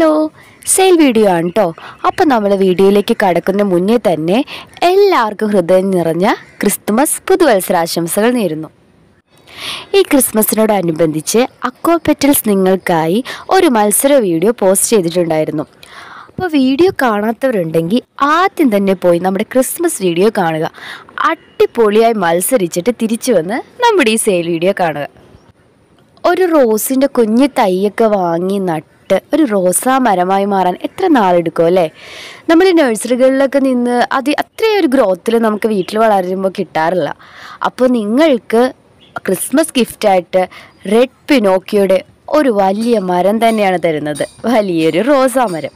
hello sale video ആണ് കേട്ടോ അപ്പോൾ നമ്മൾ വീഡിയോയിലേക്ക് കടക്കുന്ന മുന്നേ തന്നെ എല്ലാവർക്കും ഹൃദയം നിറഞ്ഞ ക്രിസ്തുമസ് പുതുവത്സരാശംസകൾ നേരുന്നു ഈ ക്രിസ്മസിനോടനുബന്ധിച്ച് അക്വ പെറ്റൽസ് നിങ്ങൾക്കായി ഒരു മത്സര വീഡിയോ പോസ്റ്റ് ചെയ്തിട്ടുണ്ടായിരുന്നു അപ്പോൾ വീഡിയോ കാണാത്തവരുണ്ടെങ്കിൽ ആദ്യം തന്നെ പോയി നമ്മുടെ ക്രിസ്മസ് വീഡിയോ കാണുക അടിപൊളിയായി മത്സരിച്ചിട്ട് തിരിച്ചു വന്ന് നമ്മുടെ ഈ സെയിൽ വീഡിയോ കാണുക ഒരു റോസിൻ്റെ കുഞ്ഞു തൈയൊക്കെ വാങ്ങി നട്ട് ഒരു റോസാ മരമായി മാറാൻ എത്ര നാളെടുക്കും അല്ലേ നമ്മൾ നഴ്സറികളിലൊക്കെ നിന്ന് അത് അത്രയും ഒരു ഗ്രോത്തിൽ നമുക്ക് വീട്ടിൽ വളരുമ്പോൾ കിട്ടാറില്ല അപ്പോൾ നിങ്ങൾക്ക് ക്രിസ്മസ് ഗിഫ്റ്റായിട്ട് റെഡ് പിനോക്കിയുടെ ഒരു വലിയ മരം തന്നെയാണ് തരുന്നത് വലിയൊരു റോസാ മരം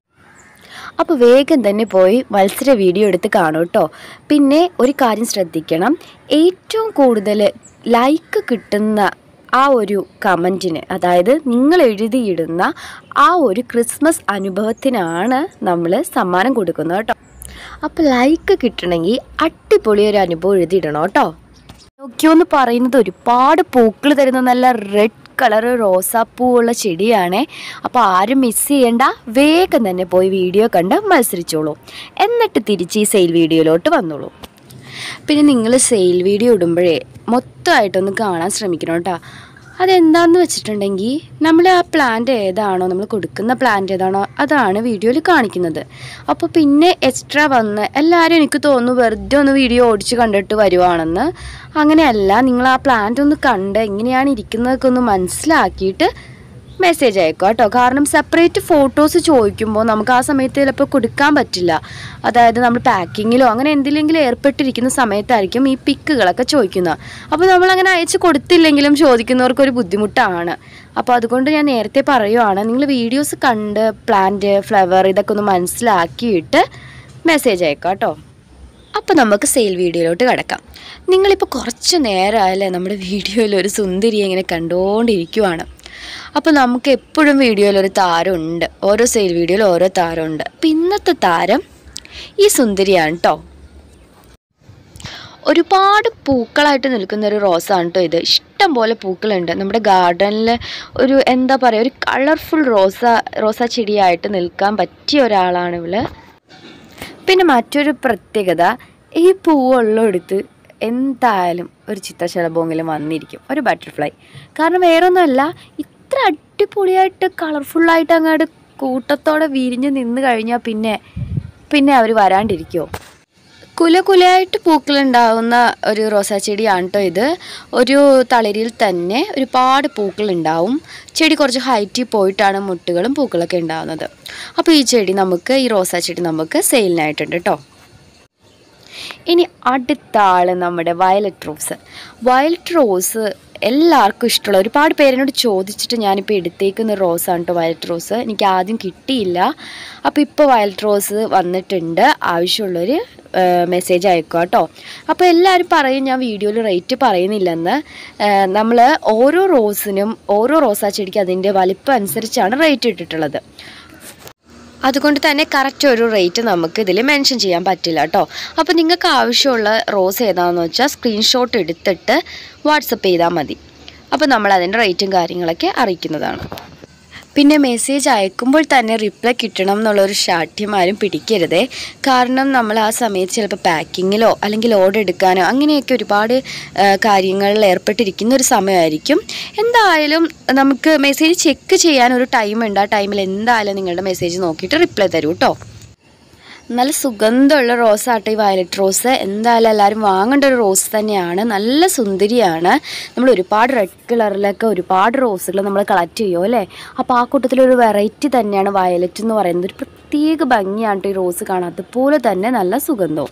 അപ്പോൾ വേഗം തന്നെ പോയി മത്സര വീഡിയോ എടുത്ത് കാണൂ കേട്ടോ പിന്നെ ഒരു കാര്യം ശ്രദ്ധിക്കണം ഏറ്റവും കൂടുതൽ ലൈക്ക് കിട്ടുന്ന ആ ഒരു കമൻറ്റിന് അതായത് നിങ്ങൾ എഴുതിയിടുന്ന ആ ഒരു ക്രിസ്മസ് അനുഭവത്തിനാണ് നമ്മൾ സമ്മാനം കൊടുക്കുന്നത് കേട്ടോ അപ്പോൾ ലൈക്ക് കിട്ടണമെങ്കിൽ അടിപൊളി ഒരു അനുഭവം എഴുതിയിടണം കേട്ടോ നോക്കിയോ എന്ന് പറയുന്നത് ഒരുപാട് പൂക്കൾ തരുന്ന നല്ല റെഡ് കളർ റോസാപ്പൂവുള്ള ചെടിയാണേ അപ്പോൾ ആരും മിസ് ചെയ്യണ്ട വേഗം തന്നെ പോയി വീഡിയോ കണ്ട് മത്സരിച്ചോളൂ എന്നിട്ട് തിരിച്ച് ഈ സെയിൽ വീഡിയോയിലോട്ട് വന്നോളൂ പിന്നെ നിങ്ങൾ സെയിൽ വീഡിയോ ഇടുമ്പോഴേ മൊത്തമായിട്ടൊന്ന് കാണാൻ ശ്രമിക്കണം കേട്ടോ അതെന്താന്ന് വെച്ചിട്ടുണ്ടെങ്കിൽ നമ്മൾ ആ പ്ലാന്റ് ഏതാണോ നമ്മൾ കൊടുക്കുന്ന പ്ലാന്റ് ഏതാണോ അതാണ് വീഡിയോയിൽ കാണിക്കുന്നത് അപ്പോൾ പിന്നെ എക്സ്ട്രാ വന്ന് എല്ലാവരും എനിക്ക് തോന്നുന്നു വെറുതെ ഒന്ന് വീഡിയോ ഓടിച്ച് കണ്ടിട്ട് വരുവാണെന്ന് അങ്ങനെയല്ല നിങ്ങൾ ആ പ്ലാന്റ് ഒന്ന് കണ്ട് എങ്ങനെയാണ് ഇരിക്കുന്നതൊക്കെ ഒന്ന് മനസ്സിലാക്കിയിട്ട് മെസ്സേജ് അയക്കുക കേട്ടോ കാരണം സെപ്പറേറ്റ് ഫോട്ടോസ് ചോദിക്കുമ്പോൾ നമുക്ക് ആ സമയത്ത് ചിലപ്പോൾ കൊടുക്കാൻ പറ്റില്ല അതായത് നമ്മൾ പാക്കിങ്ങിലോ അങ്ങനെ എന്തിലെങ്കിലും ഏർപ്പെട്ടിരിക്കുന്ന സമയത്തായിരിക്കും ഈ പിക്കുകളൊക്കെ ചോദിക്കുന്നത് അപ്പോൾ നമ്മൾ അങ്ങനെ അയച്ച് കൊടുത്തില്ലെങ്കിലും ചോദിക്കുന്നവർക്ക് ഒരു ബുദ്ധിമുട്ടാണ് അപ്പോൾ അതുകൊണ്ട് ഞാൻ നേരത്തെ പറയുവാണ് നിങ്ങൾ വീഡിയോസ് കണ്ട് പ്ലാന്റ് ഫ്ലവർ ഇതൊക്കെ ഒന്ന് മനസ്സിലാക്കിയിട്ട് മെസ്സേജ് അയക്കാം കേട്ടോ അപ്പോൾ നമുക്ക് സെയിൽ വീഡിയോയിലോട്ട് കിടക്കാം നിങ്ങളിപ്പോൾ കുറച്ച് നേരമായല്ലേ നമ്മുടെ വീഡിയോയിൽ ഒരു സുന്ദരി ഇങ്ങനെ കണ്ടുകൊണ്ടിരിക്കുവാണ് അപ്പോൾ നമുക്ക് എപ്പോഴും വീഡിയോയിൽ ഒരു താരമുണ്ട് ഓരോ സെയിൽ വീഡിയോയിൽ ഓരോ താരമുണ്ട് അപ്പം ഇന്നത്തെ താരം ഈ സുന്ദരിയാണ് കേട്ടോ ഒരുപാട് പൂക്കളായിട്ട് നിൽക്കുന്ന ഒരു റോസാണ് കേട്ടോ ഇത് ഇഷ്ടം പോലെ പൂക്കളുണ്ട് നമ്മുടെ ഗാർഡനിൽ ഒരു എന്താ പറയുക ഒരു കളർഫുൾ റോസ റോസാ ചെടിയായിട്ട് നിൽക്കാൻ പറ്റിയ ഒരാളാണ് ഇവള് പിന്നെ മറ്റൊരു പ്രത്യേകത ഈ പൂവുള്ളെടുത്ത് എന്തായാലും ഒരു ചിത്രശലഭമെങ്കിലും വന്നിരിക്കും ഒരു ബട്ടർഫ്ലൈ കാരണം വേറൊന്നുമല്ല ഇത്ര അടിപൊളിയായിട്ട് കളർഫുള്ളായിട്ട് അങ്ങോട്ട് കൂട്ടത്തോടെ വിരിഞ്ഞ് നിന്ന് കഴിഞ്ഞാൽ പിന്നെ പിന്നെ അവർ വരാണ്ടിരിക്കുമോ കുല കുലയായിട്ട് പൂക്കളുണ്ടാവുന്ന ഒരു റോസാ ചെടിയാണ് കേട്ടോ ഇത് ഒരു തളിരിൽ തന്നെ ഒരുപാട് പൂക്കളുണ്ടാവും ചെടി കുറച്ച് ഹൈറ്റിൽ പോയിട്ടാണ് മുട്ടുകളും പൂക്കളൊക്കെ ഉണ്ടാവുന്നത് അപ്പോൾ ഈ ചെടി നമുക്ക് ഈ റോസാ ചെടി നമുക്ക് സെയിലിനായിട്ടുണ്ട് കേട്ടോ ഇനി അടുത്ത ആള് നമ്മുടെ വയലറ്റ് റോസ് വയലറ്റ് റോസ് എല്ലാവർക്കും ഇഷ്ടമുള്ള ഒരുപാട് പേരെന്നോട് ചോദിച്ചിട്ട് ഞാനിപ്പോൾ എടുത്തേക്കുന്ന റോസാണ് കേട്ടോ വയലറ്റ് റോസ് എനിക്ക് ആദ്യം കിട്ടിയില്ല അപ്പോൾ ഇപ്പോൾ വയലറ്റ് റോസ് വന്നിട്ടുണ്ട് ആവശ്യമുള്ളവർ മെസ്സേജ് അയക്കുക കേട്ടോ അപ്പോൾ എല്ലാവരും പറയും ഞാൻ വീഡിയോയിൽ റേറ്റ് പറയുന്നില്ലെന്ന് നമ്മൾ ഓരോ റോസിനും ഓരോ റോസാ ചെടിക്ക് അതിൻ്റെ വലിപ്പം അനുസരിച്ചാണ് റേറ്റ് ഇട്ടിട്ടുള്ളത് അതുകൊണ്ട് തന്നെ കറക്റ്റ് ഒരു റേറ്റ് നമുക്ക് ഇതിൽ മെൻഷൻ ചെയ്യാൻ പറ്റില്ല കേട്ടോ അപ്പോൾ നിങ്ങൾക്ക് ആവശ്യമുള്ള റോസ് ഏതാണെന്ന് വെച്ചാൽ സ്ക്രീൻഷോട്ട് എടുത്തിട്ട് വാട്സപ്പ് ചെയ്താൽ മതി അപ്പോൾ നമ്മൾ അതിൻ്റെ റേറ്റും കാര്യങ്ങളൊക്കെ അറിയിക്കുന്നതാണ് പിന്നെ മെസ്സേജ് അയക്കുമ്പോൾ തന്നെ റിപ്ലൈ കിട്ടണം എന്നുള്ളൊരു ശാഠ്യം ആരും പിടിക്കരുതേ കാരണം നമ്മൾ ആ സമയത്ത് ചിലപ്പോൾ പാക്കിങ്ങിലോ അല്ലെങ്കിൽ ഓർഡർ എടുക്കാനോ അങ്ങനെയൊക്കെ ഒരുപാട് ആ, കാര്യങ്ങളിൽ ഏർപ്പെട്ടിരിക്കുന്ന ഒരു സമയമായിരിക്കും എന്തായാലും നമുക്ക് മെസ്സേജ് ചെക്ക് ചെയ്യാൻ ഒരു ടൈം ഉണ്ട് ആ ടൈമിൽ എന്തായാലും നിങ്ങളുടെ മെസ്സേജ് നോക്കിയിട്ട് റിപ്ലൈ തരൂ കേട്ടോ നല്ല സുഗന്ധമുള്ള റോസാട്ടോ ഈ വയലറ്റ് റോസ് എന്തായാലും എല്ലാവരും വാങ്ങേണ്ട ഒരു റോസ് തന്നെയാണ് നല്ല സുന്ദരിയാണ് നമ്മൾ ഒരുപാട് റെഡ് കളറിലൊക്കെ ഒരുപാട് റോസുകൾ നമ്മൾ കളക്ട് ചെയ്യുമോ അല്ലേ അപ്പോൾ ആ കൂട്ടത്തിലൊരു വെറൈറ്റി തന്നെയാണ് വയലറ്റ് എന്ന് പറയുന്നത് ഒരു പ്രത്യേക ഭംഗിയാണ് ട്ടോ ഈ റോസ് കാണാൻ അതുപോലെ തന്നെ നല്ല സുഗന്ധവും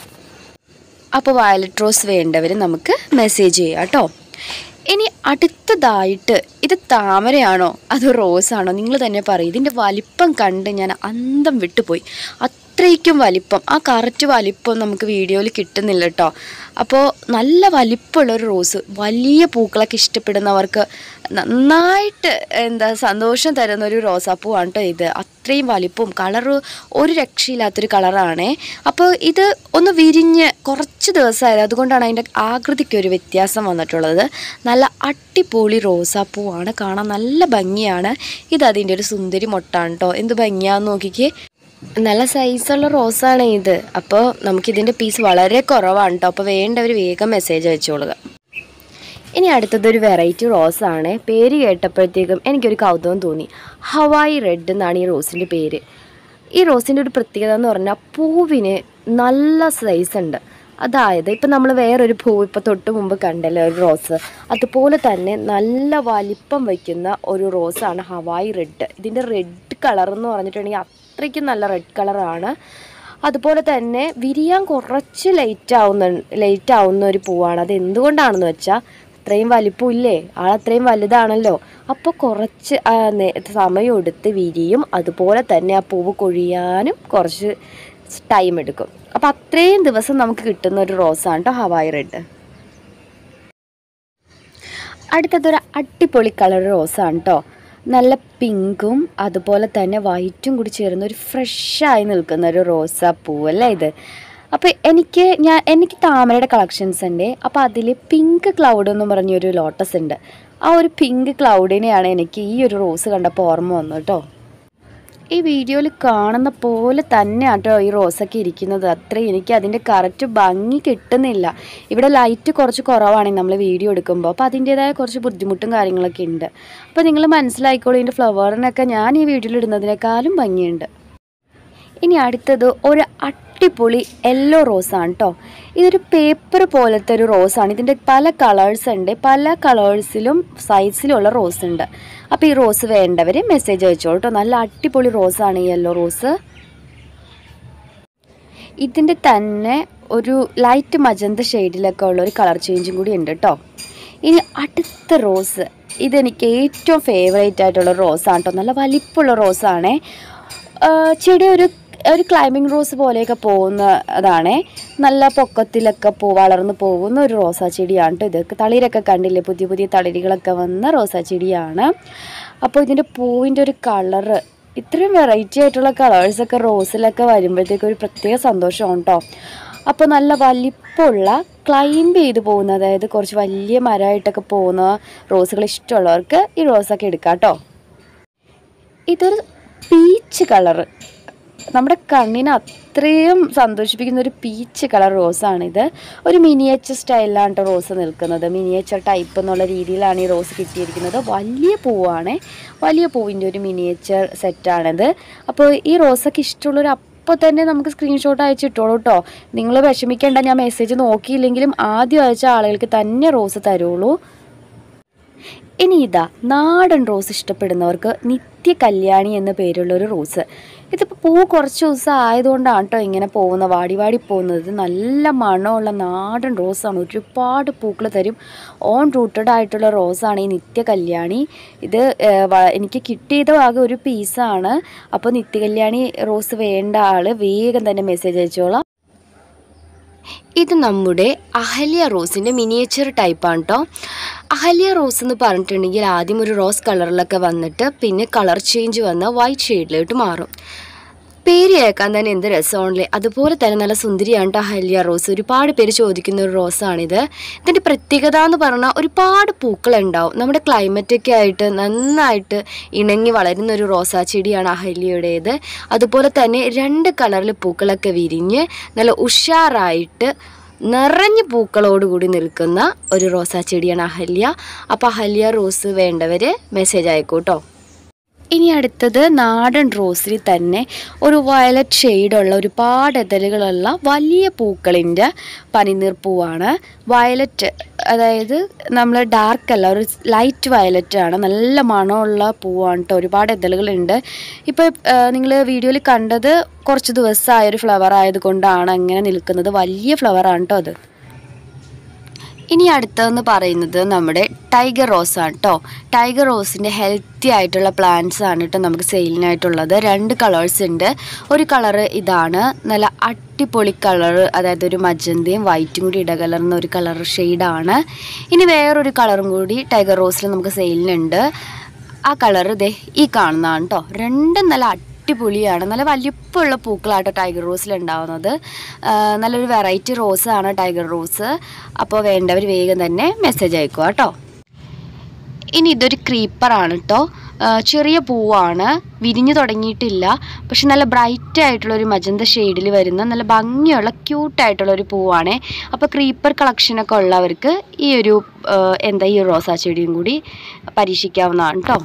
അപ്പോൾ വയലറ്റ് റോസ് വേണ്ടവർ നമുക്ക് മെസ്സേജ് ചെയ്യാം കേട്ടോ ഇനി അടുത്തതായിട്ട് ഇത് താമരയാണോ അതോ റോസാണോ നിങ്ങൾ തന്നെ പറയും ഇതിൻ്റെ വലിപ്പം കണ്ട് ഞാൻ അന്തം വിട്ടുപോയി അത്രയ്ക്കും വലിപ്പം ആ കറക്റ്റ് വലിപ്പം നമുക്ക് വീഡിയോയിൽ കിട്ടുന്നില്ല കേട്ടോ അപ്പോൾ നല്ല വലിപ്പമുള്ള ഒരു റോസ് വലിയ പൂക്കളൊക്കെ ഇഷ്ടപ്പെടുന്നവർക്ക് നന്നായിട്ട് എന്താ സന്തോഷം തരുന്ന ഒരു റോസാപ്പൂവാണ് കേട്ടോ ഇത് അത്രയും വലിപ്പവും കളറ് ഒരു രക്ഷയില്ലാത്തൊരു കളറാണേ അപ്പോൾ ഇത് ഒന്ന് വിരിഞ്ഞ് കുറച്ച് ദിവസമായത് അതുകൊണ്ടാണ് അതിൻ്റെ ആകൃതിക്ക് ഒരു വ്യത്യാസം വന്നിട്ടുള്ളത് നല്ല അടിപൊളി റോസാപ്പൂവാണ് കാണാൻ നല്ല ഭംഗിയാണ് ഇത് അതിൻ്റെ ഒരു സുന്ദരി മൊട്ടാണ് കേട്ടോ എന്ത് ഭംഗിയാന്ന് നോക്കിക്കേ നല്ല സൈസുള്ള റോസാണ് ഇത് അപ്പോൾ നമുക്കിതിൻ്റെ പീസ് വളരെ കുറവാണ് കേട്ടോ അപ്പോൾ വേണ്ടവർ വേഗം മെസ്സേജ് അയച്ചോളുക ഇനി അടുത്തതൊരു വെറൈറ്റി റോസാണ് പേര് കേട്ടപ്പോഴത്തേക്കും എനിക്കൊരു കൗതുകം തോന്നി ഹവായി റെഡ് എന്നാണ് ഈ റോസിൻ്റെ പേര് ഈ റോസിൻ്റെ ഒരു പ്രത്യേകത എന്ന് പറഞ്ഞാൽ പൂവിന് നല്ല സൈസ് ഉണ്ട് അതായത് ഇപ്പം നമ്മൾ വേറൊരു പൂവ് ഇപ്പോൾ തൊട്ട് മുമ്പ് കണ്ടല്ലോ ഒരു റോസ് അതുപോലെ തന്നെ നല്ല വലിപ്പം വയ്ക്കുന്ന ഒരു റോസാണ് ഹവായി റെഡ് ഇതിൻ്റെ റെഡ് കളർ എന്ന് പറഞ്ഞിട്ടുണ്ടെങ്കിൽ അത്രയ്ക്കും നല്ല റെഡ് കളറാണ് അതുപോലെ തന്നെ വിരിയാൻ കുറച്ച് ലേറ്റ് ആവുന്ന ലേറ്റ് ആവുന്ന ഒരു പൂവാണ് അത് എന്തുകൊണ്ടാണെന്ന് വെച്ചാൽ അത്രയും വലിപ്പമില്ലേ ആളത്രയും വലുതാണല്ലോ അപ്പോൾ കുറച്ച് ആ, നേ- സമയം എടുത്ത് വിരിയും അതുപോലെ തന്നെ ആ പൂവ് കൊഴിയാനും കുറച്ച് ടൈം എടുക്കും അപ്പോൾ അത്രയും ദിവസം നമുക്ക് കിട്ടുന്ന ഒരു റോസാണ് കേട്ടോ ഹവായി റെഡ് അടുത്തതൊരു അടിപൊളി കളർ റോസാണ് കേട്ടോ നല്ല പിങ്കും അതുപോലെ തന്നെ വൈറ്റും കൂടി ചേർന്ന് ഒരു ഫ്രഷായി നിൽക്കുന്ന ഒരു റോസാ പൂവല്ലേ ഇത് അപ്പോൾ എനിക്ക് ഞാൻ എനിക്ക് താമരയുടെ കളക്ഷൻസ് ഉണ്ട് അപ്പോൾ അതിൽ പിങ്ക് ക്ലൗഡ് എന്ന് പറഞ്ഞൊരു ലോട്ടസ് ഉണ്ട് ആ ഒരു പിങ്ക് ക്ലൗഡിനെയാണ് എനിക്ക് ഈ ഒരു റോസ് കണ്ടപ്പോൾ ഓർമ്മ വന്നു കേട്ടോ ഈ വീഡിയോയിൽ കാണുന്ന പോലെ തന്നെ ആട്ടോ ഈ റോസൊക്കെ ഇരിക്കുന്നത് അത്രയും എനിക്ക് അതിൻ്റെ കറക്റ്റ് ഭംഗി കിട്ടുന്നില്ല ഇവിടെ ലൈറ്റ് കുറച്ച് കുറവാണ് നമ്മൾ വീഡിയോ എടുക്കുമ്പോൾ അപ്പോൾ അതിൻ്റേതായ കുറച്ച് ബുദ്ധിമുട്ടും കാര്യങ്ങളൊക്കെ ഉണ്ട് അപ്പോൾ നിങ്ങൾ മനസ്സിലായിക്കോളൂ ഇതിൻ്റെ ഫ്ലവറിനൊക്കെ ഞാൻ ഈ വീഡിയോയിൽ ഇടുന്നതിനേക്കാളും ഭംഗിയുണ്ട് ഇനി അടുത്തത് ഒരു അടിപൊളി യെല്ലോ റോസാണ് കേട്ടോ ഇതൊരു പേപ്പർ പോലത്തെ ഒരു റോസാണ് ഇതിൻ്റെ പല കളേഴ്സ് ഉണ്ട് പല കളേഴ്സിലും സൈസിലുള്ള റോസ് ഉണ്ട് അപ്പോൾ ഈ റോസ് വേണ്ടവർ മെസ്സേജ് അയച്ചോളൂ കേട്ടോ നല്ല അടിപൊളി റോസാണ് ഈ യെല്ലോ റോസ് ഇതിൻ്റെ തന്നെ ഒരു ലൈറ്റ് മജന്ത ഷെയ്ഡിലൊക്കെ ഉള്ള ഒരു കളർ ചേഞ്ചും കൂടി ഉണ്ട് കേട്ടോ ഇനി അടുത്ത റോസ് ഇതെനിക്ക് ഏറ്റവും ഫേവറേറ്റ് ആയിട്ടുള്ള റോസാണ് കേട്ടോ നല്ല വലിപ്പമുള്ള റോസാണേ ആ, ചെടി ഒരു ഒരു ക്ലൈമ്പിംഗ് റോസ് പോലെയൊക്കെ പോകുന്ന അതാണേ നല്ല പൊക്കത്തിലൊക്കെ പോ വളർന്നു പോകുന്ന ഒരു റോസാ ചെടിയാണ് കേട്ടോ ഇതൊക്കെ തളിരൊക്കെ കണ്ടില്ലേ പുതിയ പുതിയ തളിരുകളൊക്കെ വന്ന റോസാ ചെടിയാണ് അപ്പോൾ ഇതിൻ്റെ പൂവിൻ്റെ ഒരു കളറ് ഇത്രയും വെറൈറ്റി ആയിട്ടുള്ള കളേഴ്സൊക്കെ റോസിലൊക്കെ വരുമ്പോഴത്തേക്ക് ഒരു പ്രത്യേക സന്തോഷമാണ് കേട്ടോ അപ്പോൾ നല്ല വലിപ്പമുള്ള ക്ലൈംബ് ചെയ്ത് പോകുന്ന അതായത് കുറച്ച് വലിയ മരമായിട്ടൊക്കെ പോകുന്ന റോസുകൾ ഇഷ്ടമുള്ളവർക്ക് ഈ റോസൊക്കെ എടുക്കാം കേട്ടോ ഇതൊരു പീച്ച് കളറ് നമ്മുടെ കണ്ണിനെ അത്രയും സന്തോഷിപ്പിക്കുന്ന ഒരു പീച്ച് കളർ റോസാണിത് ഒരു മിനിയേച്ചർ സ്റ്റൈലിലാണ് കേട്ടോ റോസ് നിൽക്കുന്നത് മിനിയേച്ചർ ടൈപ്പ് എന്നുള്ള രീതിയിലാണ് ഈ റോസ് കിട്ടിയിരിക്കുന്നത് വലിയ പൂവാണ് വലിയ പൂവിൻ്റെ ഒരു മിനിയേച്ചർ സെറ്റാണിത് അപ്പോൾ ഈ റോസൊക്കെ ഇഷ്ടമുള്ളൊരു അപ്പോൾ തന്നെ നമുക്ക് സ്ക്രീൻഷോട്ട് അയച്ചിട്ടോളൂ കേട്ടോ നിങ്ങൾ വിഷമിക്കേണ്ട ഞാൻ മെസ്സേജ് നോക്കിയില്ലെങ്കിലും ആദ്യം അയച്ച ആളുകൾക്ക് തന്നെ റോസ് തരുള്ളൂ ഇനി ഇതാ നാടൻ റോസ് ഇഷ്ടപ്പെടുന്നവർക്ക് നിത്യ കല്യാണി എന്ന പേരുള്ള ഒരു റോസ് ഇതിപ്പോൾ പൂ കുറച്ച് ദിവസം ആയതുകൊണ്ടാണ് കേട്ടോ ഇങ്ങനെ പോകുന്ന വാടി വാടി പോകുന്നത് ഇത് നല്ല മണമുള്ള നാടൻ റോസാണ് ഒരുപാട് പൂക്കൾ തരും ഓൺ റൂട്ടഡ് ആയിട്ടുള്ള റോസാണ് ഈ നിത്യ കല്യാണി ഇത് ഏർ, വ- എനിക്ക് കിട്ടിയത് ആകെ ഒരു പീസാണ് അപ്പോൾ നിത്യ കല്യാണി റോസ് വേണ്ട ആൾ വേഗം തന്നെ മെസ്സേജ് അയച്ചോളാം ഇത് നമ്മുടെ അഹല്യ റോസിൻ്റെ മിനിയേച്ചർ ടൈപ്പാണ് കേട്ടോ അഹല്യ റോസ് എന്ന് പറഞ്ഞിട്ടുണ്ടെങ്കിൽ ആദ്യം ഒരു റോസ് കളറിലൊക്കെ വന്നിട്ട് പിന്നെ കളർ ചേഞ്ച് വന്ന് വൈറ്റ് ഷെയ്ഡിലോട്ട് മാറും പേര് കേൾക്കാൻ തന്നെ എന്ത് രസമാണല്ലേ അതുപോലെ തന്നെ നല്ല സുന്ദരിയാണ് ട്ടോ അഹല്യ റോസ് ഒരുപാട് പേര് ചോദിക്കുന്ന ഒരു റോസാണിത് ഇതിൻ്റെ പ്രത്യേകത എന്ന് പറഞ്ഞാൽ ഒരുപാട് പൂക്കളുണ്ടാവും നമ്മുടെ ക്ലൈമറ്റൊക്കെ ആയിട്ട് നന്നായിട്ട് ഇണങ്ങി വളരുന്ന ഒരു റോസാ ചെടിയാണ് അഹല്യയുടേത് അതുപോലെ തന്നെ രണ്ട് കളറിൽ പൂക്കളൊക്കെ വിരിഞ്ഞ് നല്ല ഉഷാറായിട്ട് നിറഞ്ഞ പൂക്കളോടുകൂടി നിൽക്കുന്ന ഒരു റോസാ ചെടിയാണ് അഹല്യ അപ്പോൾ അഹല്യ റോസ് വേണ്ടവർ മെസ്സേജ് അയക്കൂട്ടോ ഇനി അടുത്തത് നാടൻ റോസിൽ തന്നെ ഒരു വയലറ്റ് ഷെയ്ഡുള്ള ഒരുപാട് എതലുകളുള്ള വലിയ പൂക്കളിൻ്റെ പനിനീർ പൂവാണ് വയലറ്റ് അതായത് നമ്മൾ ഡാർക്ക് അല്ല ഒരു ലൈറ്റ് വയലറ്റ് ആണ് നല്ല മണമുള്ള പൂവാണ് കേട്ടോ ഒരുപാട് എതളുകളുണ്ട് ഇപ്പോൾ നിങ്ങൾ വീഡിയോയിൽ കണ്ടത് കുറച്ച് ദിവസമായ ഒരു ഫ്ലവർ ആയതുകൊണ്ടാണ് അങ്ങനെ നിൽക്കുന്നത് വലിയ ഫ്ലവറാണ് കേട്ടോ അത് ഇനി അടുത്തതെന്ന് പറയുന്നത് നമ്മുടെ ടൈഗർ റോസ് ആണ് കേട്ടോ ടൈഗർ റോസിൻ്റെ ഹെൽത്തി ആയിട്ടുള്ള പ്ലാന്റ്സ് ആണ് കേട്ടോ നമുക്ക് സെയിലിനായിട്ടുള്ളത് രണ്ട് കളേഴ്സ് ഉണ്ട് ഒരു കളറ് ഇതാണ് നല്ല അടിപൊളി കളറ് അതായത് ഒരു മജന്തയും വൈറ്റും കൂടി ഇടകലർന്ന ഒരു കളർ ഷെയ്ഡാണ് ഇനി വേറൊരു കളറും കൂടി ടൈഗർ റോസിൽ നമുക്ക് സെയിലിനുണ്ട് ആ കളറ് ദേ ഈ കാണുന്നതാണ് കേട്ടോ രണ്ടും നല്ല അടിപൊളിയാണ് നല്ല വലിപ്പമുള്ള പൂക്കളാട്ടോ ടൈഗർ റോസിൽ ഉണ്ടാവുന്നത് ആ, നല്ലൊരു വെറൈറ്റി റോസാണ് ടൈഗർ റോസ് അപ്പോൾ വേണ്ടവർ വേഗം തന്നെ മെസ്സേജ് അയക്കുക കേട്ടോ ഇനി ഇതൊരു ക്രീപ്പറാണ് കേട്ടോ ചെറിയ പൂവാണ് വിരിഞ്ഞു തുടങ്ങിയിട്ടില്ല പക്ഷെ നല്ല ബ്രൈറ്റ് ആയിട്ടുള്ള ഒരു മജന്ത ഷെയ്ഡിൽ വരുന്ന നല്ല ഭംഗിയുള്ള ക്യൂട്ടായിട്ടുള്ള ഒരു പൂവാണ് അപ്പോൾ ക്രീപ്പർ കളക്ഷനൊക്കെ ഉള്ളവർക്ക് ഈ ഒരു ആ, എന്താ ഈ റോസാ ചെടിയും കൂടി പരീക്ഷിക്കാവുന്നതാണ് കേട്ടോ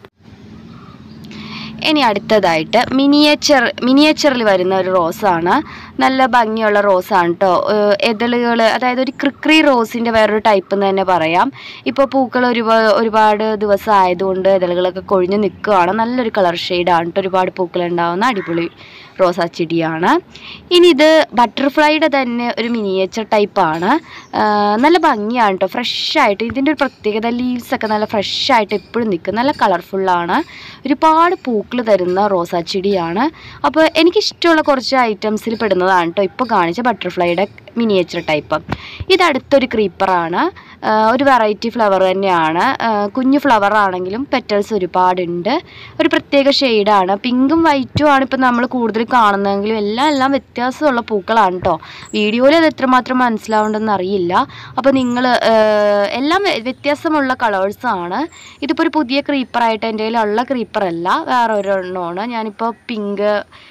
ഇനി അടുത്തതായിട്ട് മിനിയേച്ചർ മിനിയേച്ചറിൽ വരുന്ന ഒരു റോസാണ് നല്ല ഭംഗിയുള്ള റോസാണ് കേട്ടോ എതളുകൾ അതായത് ഒരു ക്രിക്രി റോസിൻ്റെ വേറൊരു ടൈപ്പ് എന്ന് തന്നെ പറയാം ഇപ്പോൾ പൂക്കൾ ഒരുപാട് ഒരുപാട് ദിവസം ആയതുകൊണ്ട് ഇതളുകളൊക്കെ കൊഴിഞ്ഞ് നിൽക്കുകയാണ് നല്ലൊരു കളർ ഷെയ്ഡാണ് കേട്ടോ ഒരുപാട് പൂക്കൾ ഉണ്ടാവുന്ന അടിപൊളി റോസാ ചെടിയാണ് ഇനി ഇത് ബട്ടർഫ്ലൈയുടെ തന്നെ ഒരു മിനിയേച്ചർ ടൈപ്പാണ് നല്ല ഭംഗിയാണ് കേട്ടോ ഫ്രഷ് ആയിട്ട് ഇതിൻ്റെ ഒരു പ്രത്യേകത ലീവ്സ് ഒക്കെ നല്ല ഫ്രഷ് ആയിട്ട് എപ്പോഴും നിൽക്കും നല്ല കളർഫുള്ളാണ് ഒരുപാട് പൂക്കൾ തരുന്ന റോസാ ചെടിയാണ് അപ്പോൾ എനിക്കിഷ്ടമുള്ള കുറച്ച് ഐറ്റംസിൽ പെടുന്നതാണ് കേട്ടോ ഇപ്പോൾ കാണിച്ച ബട്ടർഫ്ലൈയുടെ മിനിയേച്ചർ ടൈപ്പ് ഇത് അടുത്തൊരു ക്രീപ്പറാണ് ഒരു വെറൈറ്റി ഫ്ലവർ തന്നെയാണ് ആ, കുഞ്ഞു ഫ്ലവർ ആണെങ്കിലും പെറ്റൽസ് ഒരുപാടുണ്ട് ഒരു പ്രത്യേക ഷെയ്ഡാണ് പിങ്കും വൈറ്റും ആണ് ഇപ്പം നമ്മൾ കൂടുതൽ കാണുന്നതെങ്കിലും എല്ലാം എല്ലാം വ്യത്യാസമുള്ള പൂക്കളാണ് കേട്ടോ വീഡിയോയിൽ അത് എത്രമാത്രം മനസ്സിലാവുണ്ടെന്ന് അറിയില്ല അപ്പോൾ നിങ്ങൾ എല്ലാം വ്യ- വ്യത്യാസമുള്ള കളേഴ്സാണ് ഇതിപ്പോൾ ഒരു പുതിയ ക്രീപ്പറായിട്ട് എൻ്റെ കയ്യിലുള്ള ക്രീപ്പറല്ല വേറെ ഒരെണ്ണമാണ് ഞാനിപ്പോൾ പിങ്ക്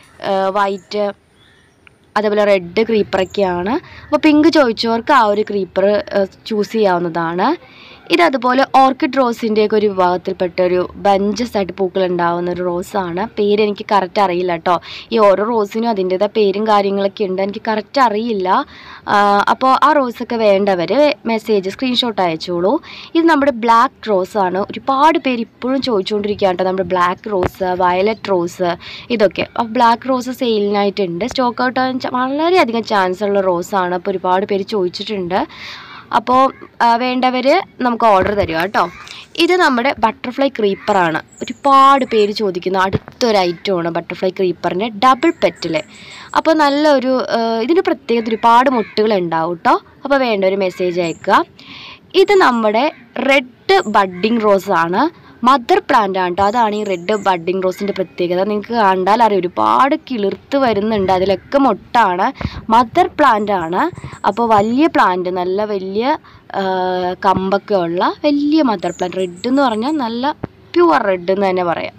വൈറ്റ് അതേപോലെ റെഡ് ക്രീപ്പറൊക്കെയാണ് അപ്പോൾ പിങ്ക് ചോദിച്ചവർക്ക് ആ ഒരു ക്രീപ്പർ ചൂസ് ചെയ്യാവുന്നതാണ് ഇത് അതുപോലെ ഓർക്കിഡ് റോസിൻ്റെയൊക്കെ ഒരു വിഭാഗത്തിൽപ്പെട്ട ഒരു ബഞ്ചസ് ആയിട്ട് പൂക്കൾ ഉണ്ടാവുന്ന ഒരു റോസാണ് പേര് എനിക്ക് കറക്റ്റ് അറിയില്ല കേട്ടോ ഈ ഓരോ റോസിനും അതിൻ്റെതായ പേരും കാര്യങ്ങളൊക്കെ ഉണ്ട് എനിക്ക് കറക്റ്റ് അറിയില്ല അപ്പോൾ ആ റോസൊക്കെ വേണ്ടവർ മെസ്സേജ് സ്ക്രീൻഷോട്ട് അയച്ചോളൂ ഇത് നമ്മുടെ ബ്ലാക്ക് റോസാണ് ഒരുപാട് പേര് ഇപ്പോഴും ചോദിച്ചുകൊണ്ടിരിക്കുകയാണ് കേട്ടോ നമ്മുടെ ബ്ലാക്ക് റോസ് വയലറ്റ് റോസ് ഇതൊക്കെ അപ്പോൾ ബ്ലാക്ക് റോസ് സെയിലിനായിട്ടുണ്ട് സ്റ്റോക്ക് ഔട്ട് ആവാൻ ച- വളരെയധികം ചാൻസ് ഉള്ള റോസാണ് അപ്പോൾ ഒരുപാട് പേര് ചോദിച്ചിട്ടുണ്ട് അപ്പോൾ വേണ്ടവർ നമുക്ക് ഓർഡർ തരിക കേട്ടോ ഇത് നമ്മുടെ ബട്ടർഫ്ലൈ ക്രീപ്പറാണ് ഒരുപാട് പേര് ചോദിക്കുന്ന അടുത്തൊരു ഐറ്റമാണ് ബട്ടർഫ്ലൈ ക്രീപ്പറിൻ്റെ ഡബിൾ പെറ്റിൽ അപ്പോൾ നല്ലൊരു ആ, ഇതിൻ്റെ പ്രത്യേകത ഒരുപാട് മുട്ടുകൾ ഉണ്ടാവും കേട്ടോ അപ്പോൾ വേണ്ട ഒരു മെസ്സേജ് അയക്കുക ഇത് നമ്മുടെ റെഡ് ബഡ്ഡിങ് റോസ് ആണ് മദർ പ്ലാന്റ് ആണ് കേട്ടോ അതാണ് ഈ റെഡ് ബഡ്ഡിങ് റോസിൻ്റെ പ്രത്യേകത നിങ്ങൾക്ക് കണ്ടാൽ അറിയാം ഒരുപാട് കിളിർത്ത് വരുന്നുണ്ട് അതിലൊക്കെ മൊട്ടാണ് മദർ പ്ലാന്റ് ആണ് അപ്പോൾ വലിയ പ്ലാന്റ് നല്ല വലിയ ആ, കമ്പൊക്കെ ഉള്ള വലിയ മദർ പ്ലാന്റ് റെഡ് എന്ന് പറഞ്ഞാൽ നല്ല പ്യുവർ റെഡ് എന്ന് തന്നെ പറയാം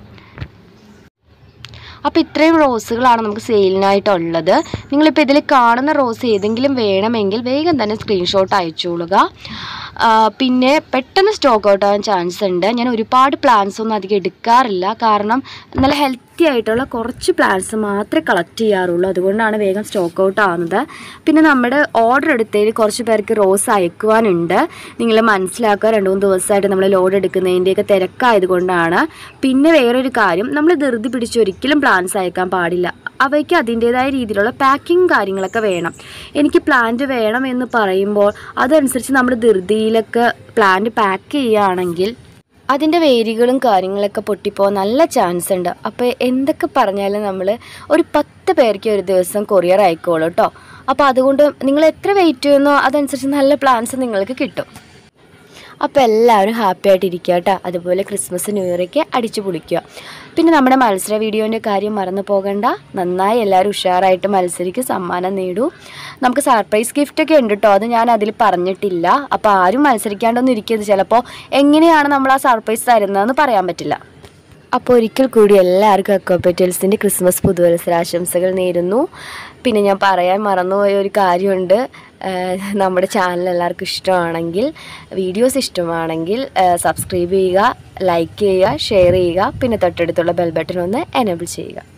അപ്പോൾ ഇത്രയും റോസുകളാണ് നമുക്ക് സെയിലിനായിട്ടുള്ളത് നിങ്ങളിപ്പോൾ ഇതിൽ കാണുന്ന റോസ് ഏതെങ്കിലും വേണമെങ്കിൽ വേഗം തന്നെ സ്ക്രീൻഷോട്ട് അയച്ചോളുക ആ, പിന്നെ പെട്ടെന്ന് സ്റ്റോക്ക് ഔട്ട് ആവാൻ ചാൻസ് ഉണ്ട് ഞാൻ ഒരുപാട് പ്ലാൻസ് ഒന്നും അധികം എടുക്കാറില്ല കാരണം നല്ല ഹെൽത്തി ആയിട്ടുള്ള കുറച്ച് പ്ലാൻസ് മാത്രമേ കളക്ട് ചെയ്യാറുള്ളൂ അതുകൊണ്ടാണ് വേഗം സ്റ്റോക്ക് ഔട്ട് ആവുന്നത് പിന്നെ നമ്മുടെ ഓർഡർ എടുത്തതിൽ കുറച്ച് പേർക്ക് റോസ് അയക്കുവാനുണ്ട് നിങ്ങൾ മനസ്സിലാക്കുക രണ്ട് മൂന്ന് ദിവസമായിട്ട് നമ്മൾ ലോഡ് എടുക്കുന്നതിൻ്റെയൊക്കെ തിരക്കായതുകൊണ്ടാണ് പിന്നെ വേറൊരു കാര്യം നമ്മൾ ധൃതി പിടിച്ച് ഒരിക്കലും പ്ലാൻസ് അയക്കാൻ പാടില്ല അവയ്ക്ക് അതിൻ്റേതായ രീതിയിലുള്ള പാക്കിങ് കാര്യങ്ങളൊക്കെ വേണം എനിക്ക് പ്ലാന്റ് വേണം എന്ന് പറയുമ്പോൾ അതനുസരിച്ച് നമ്മൾ ധൃതിയിലൊക്കെ പ്ലാന്റ് പാക്ക് ചെയ്യുകയാണെങ്കിൽ അതിൻ്റെ വേരുകളും കാര്യങ്ങളൊക്കെ പൊട്ടിപ്പോകാൻ നല്ല ചാൻസ് ഉണ്ട് അപ്പോൾ എന്തൊക്കെ പറഞ്ഞാലും നമ്മൾ ഒരു പത്ത് പേർക്ക് ഒരു ദിവസം കൊറിയർ അയക്കോളൂ കേട്ടോ അപ്പോൾ അതുകൊണ്ട് നിങ്ങൾ എത്ര വെയിറ്റ് ചെയ്യുന്നോ അതനുസരിച്ച് നല്ല പ്ലാൻസ് നിങ്ങൾക്ക് കിട്ടും അപ്പോൾ എല്ലാവരും ഹാപ്പി ആയിട്ടിരിക്കുക കേട്ടോ അതുപോലെ ക്രിസ്മസ് ന്യൂ ഇയറൊക്കെ അടിച്ചു പൊളിക്കുക പിന്നെ നമ്മുടെ മത്സര വീഡിയോൻ്റെ കാര്യം മറന്നു പോകണ്ട നന്നായി എല്ലാവരും ഉഷാറായിട്ട് മത്സരിക്കും സമ്മാനം നേടൂ നമുക്ക് സർപ്രൈസ് ഗിഫ്റ്റൊക്കെ ഉണ്ട് കേട്ടോ അത് ഞാൻ അതിൽ പറഞ്ഞിട്ടില്ല അപ്പോൾ ആരും മത്സരിക്കാണ്ടൊന്നും ഇരിക്കരുത് ചിലപ്പോൾ എങ്ങനെയാണ് നമ്മൾ ആ സർപ്രൈസ് തരുന്നതെന്ന് പറയാൻ പറ്റില്ല അപ്പോൾ ഒരിക്കൽ കൂടി എല്ലാവർക്കും അക്കോപ്പറ്റൽസിൻ്റെ ക്രിസ്മസ് പുതുവത്സരാശംസകൾ നേരുന്നു പിന്നെ ഞാൻ പറയാൻ മറന്നുപോയ ഒരു കാര്യമുണ്ട് ഏഹ് നമ്മുടെ ചാനൽ എല്ലാവർക്കും ഇഷ്ടമാണെങ്കിൽ വീഡിയോസ് ഇഷ്ടമാണെങ്കിൽ സബ്സ്ക്രൈബ് ചെയ്യുക ലൈക്ക് ചെയ്യുക ഷെയർ ചെയ്യുക പിന്നെ തൊട്ടടുത്തുള്ള ബെൽ ബട്ടൺ ഒന്ന് എനേബിൾ ചെയ്യുക